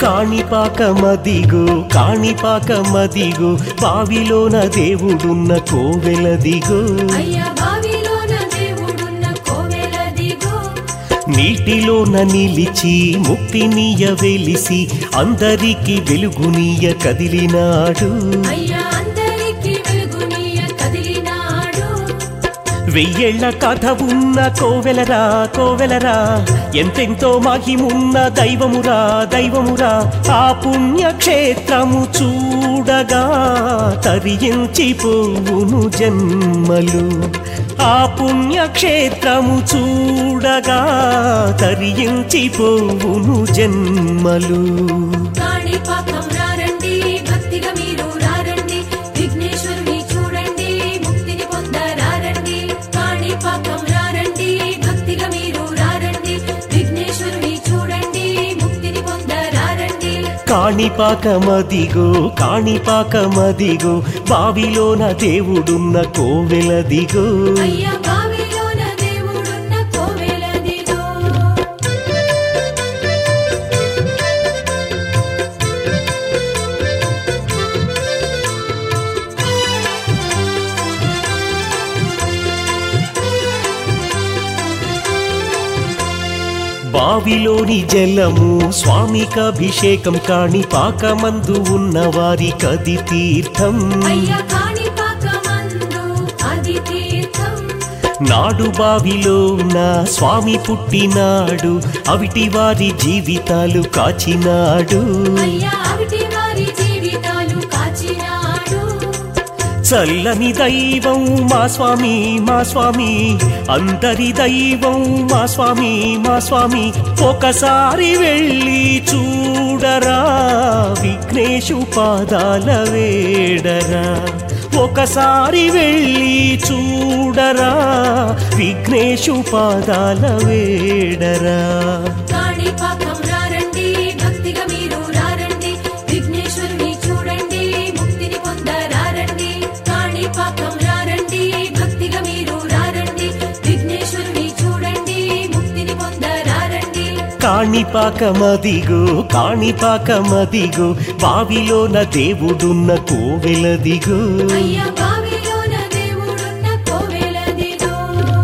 కాణిపాకమదిగో కాణిపాకమదిగో బావిలోన దేవుడున్న కోవెలదిగో అయ్యా బావిలోన దేవుడున్న కోవెలదిగో నీటిలోన నిలిచి ముక్తినీయ వెలిసి అందరికి వెలుగునీయ కదిలినాడు అయ్యా అందరికి వెలుగునీయ కదిలినాడు వెయ్యేళ్ల కథ ఉన్న కోవెలరా కోవెలరా ఎంతెంతో మహిమున్న దైవమురా దైవమురా ఆ పుణ్యక్షేత్రము చూడగా తరించిపోవును జన్మలు ఆ పుణ్యక్షేత్రము చూడగా తరించిపోవును జన్మలు కాణిపాకం రారండి భక్తిగా మీరు రారండి విఘ్నేశ్వరుని చూడండి ముక్తిని పొందరారండి కాణిపాకం రారండి భక్తిగా మీరు రారండి విఘ్నేశ్వరుని చూడండి ముక్తిని పొందరారండి కాణిపాకమదిగో కాణిపాకమదిగో బావిలోన దేవుడున్న కోవెలదిగో అయ్యా బావిలోన దేవుడున్న కోవెలదిగో బావిలోని జలము స్వామికభిషేకం కాణిపాకమందు ఉన్న వారి కది తీర్థం అయ్యా కాణిపాకమందు అది తీర్థం నాడు బావిలో నా స్వామి పుట్టినాడు అవిటి వారి జీవితాలు కాచినాడు అయ్యా అవిటి వారి జీవితాలు కాచినాడు చల్లని దైవం మా స్వామి మా స్వామి అందరి దైవం మా స్వామి మా స్వామి ఒకసారి వెళ్ళి చూడరా విఘ్నేశు పాదాల వేడరా ఒకసారి వెళ్ళి చూడరా విఘ్నేశు పాదాల వేడరా కాణిపాకం రారండి భక్తిగా మీరు రారండి విఘ్నేశ్వరుని చూడండి ముక్తిని పొందరారండి కాణిపాకం రారండి భక్తిగా మీరు రారండి విఘ్నేశ్వరుని చూడండి ముక్తిని పొందరారండి కాణిపాకమదిగో కాణిపాకమదిగో బావిలోన దేవుడున్న కోవెలదిగో అయ్యా బావిలోన దేవుడున్న కోవెలదిగో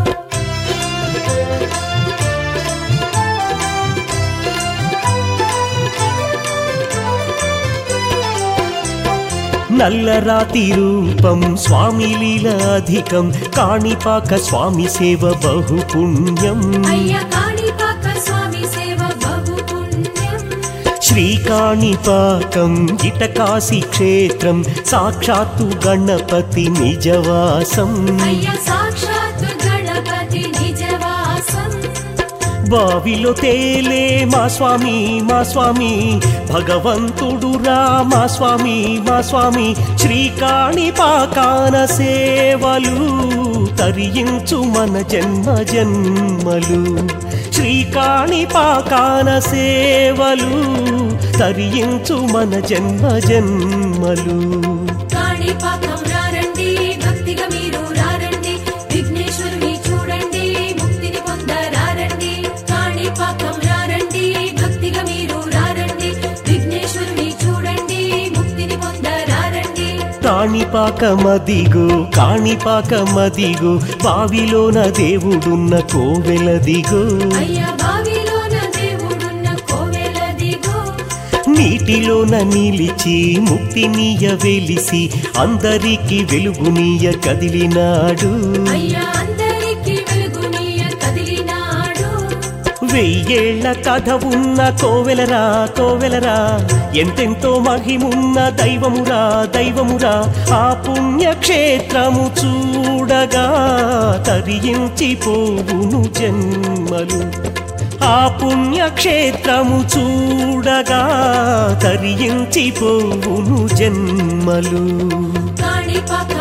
నల్లరాతి రూపం స్వామి లీల అధికం కాణిపాక స్వామి సేవ బహు పుణ్యం అయ్యా కాణిపాక స్వామి సేవ బహు పుణ్యం శ్రీకాణిపాకం ఇటకాశి క్షేత్రం సాక్షాత్తు గణపతి నిజవాసం అయ్యా సాక్షాత్ గణపతి నిజవాసం బావిలో తేలే మా స్వామి మా స్వామి భగవంతుడు రా మా స్వామి మా స్వామి శ్రీకాణిపాకాన సేవలు తరించు మన జన్మ జన్మలు శ్రీకాణిపాకాన సేవలు తరించు మన జన్మ జన్మలు కాణిపాకం రారండి భక్తిగా మీరు రారండి విఘ్నేశ్వరుని చూడండి ముక్తిని పొందరారండి కాణిపాకం రారండి భక్తిగా మీరు రారండి విఘ్నేశ్వరుని చూడండి ముక్తిని పొందరారండి కాణిపాకమదిగో కాణిపాకమదిగో బావిలోన దేవుడున్న కోవెలదిగో అయ్యా బావిలోన దేవుడున్న కోవెలదిగో నీటిలోన నిలిచి ముక్తినీయ వెలిసి అందరికి వెలుగునీయ కదిలినాడు అయ్యా అందరికి వెలుగునీయ కదిలినాడు వెయ్యేళ్ల కథ ఉన్న కోవెలరా కోవెలరా ఎంతెంతో మహిమున్న దైవమురా దైవమురా ఆ పుణ్యక్షేత్రము చూడగా తరించిపోవును జన్మలు ఆ పుణ్యక్షేత్రము చూడగా తరించిపోవును జన్మలు కాణిపాక